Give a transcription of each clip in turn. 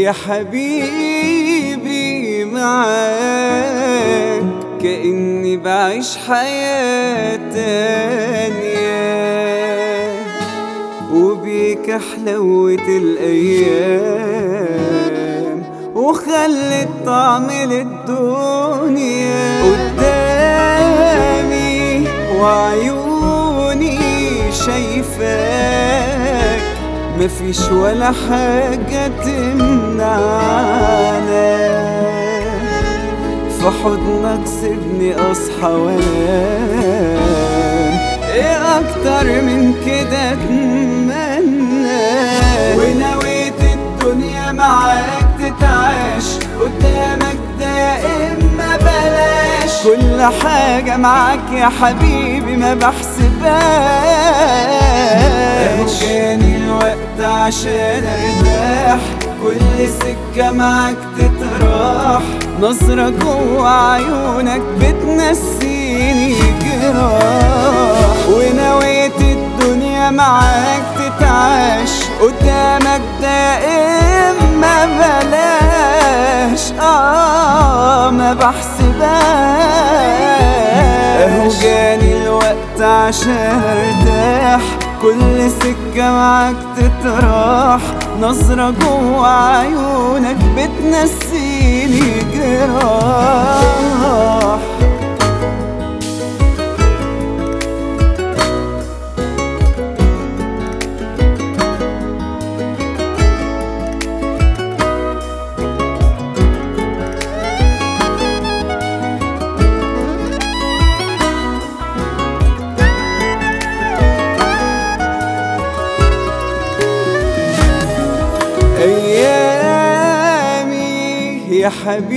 يا حبيبي معاك كأني بعيش حياة تانية وبيك حلوة الأيام وخلت طعم للدنيا قدامي وعيوني شايفاك مفيش ولا حاجة تمنعنا في حضنك سيبني اصحى وانام ايه اكتر من كده اتمنى ونويت الدنيا معاك تتعاش قدامك دائم ما بلاش كل حاجة معاك يا حبيبي ما بحسبهاش جاني الوقت عشان ارتاح كل سكة معاك تتراح نظرة جوا عيونك بتنسيني جراح ونويت الدنيا معاك تتعاش قدامك دائم ما بلاش اه ما بحسبهاش اهو جاني الوقت عشان ارتاح كل سكة معاك تتراح نظرة جوا عيونك بتنسيني جراح أيامي يا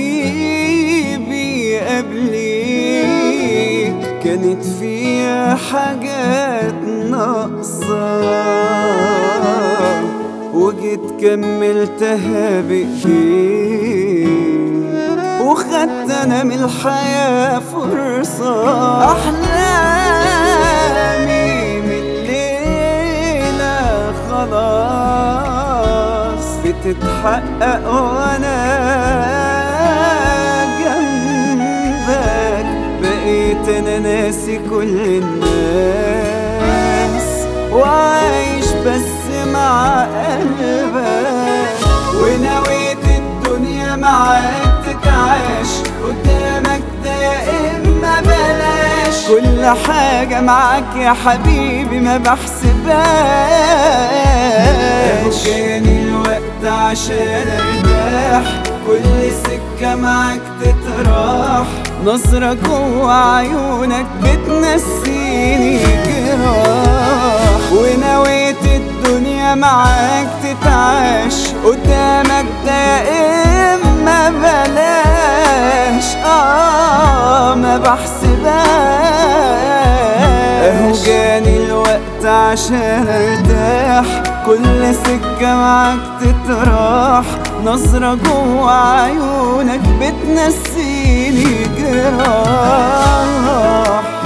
حبيبي قبليك كانت فيها حاجات ناقصة وجيت كملتها بإيديك وخدت أنا من الحياة فرصة أحلامي من الليلة خلاص بتتحقق وأنا جنبك بقيت أنا ناسي كل الناس وعايش بس مع قلبك ونويت الدنيا معاك تتعاش قدامك دائم ما بلاش كل حاجة معاك يا حبيبي ما بحسبهاش جاني الوقت عشان ارتاح كل سكة معاك تتراح نظرة جوا عيونك بتنسيني جراح ونويت الدنيا معاك تتعاش قدامك دائم ما بلاش اه ما بحسبهاش اهو جاني الوقت عشان ارتاح كل سكة معاك تتراح نظرة جوا عيونك بتنسيني جراح